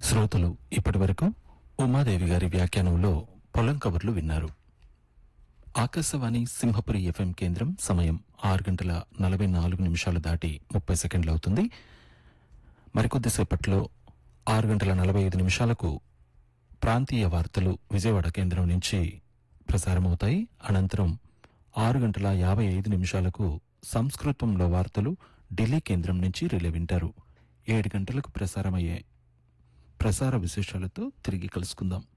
శ్రోతలు ఇప్పటివరకు ఉమాదేవి గారి వ్యాఖ్యానంలో పొలం కబుర్లు విన్నారు ఆకాశవాణి సింహపురి ఎఫ్ఎం కేంద్రం సమయం ఆరు గంటల నలభై నాలుగు నిమిషాలు దాటి ముప్పై సెకండ్లు అవుతుంది మరికొద్దిసేపట్లో ఆరు గంటల నలభై ఐదు నిమిషాలకు ప్రాంతీయ వార్తలు విజయవాడ కేంద్రం నుంచి ప్రసారమవుతాయి అనంతరం ఆరు గంటల యాభై ఐదు నిమిషాలకు సంస్కృతంలో వార్తలు ఢిల్లీ కేంద్రం నుంచి రిలే వింటారు ఏడు గంటలకు ప్రసారమయ్యే ప్రసార విశేషాలతో తిరిగి కలుసుకుందాం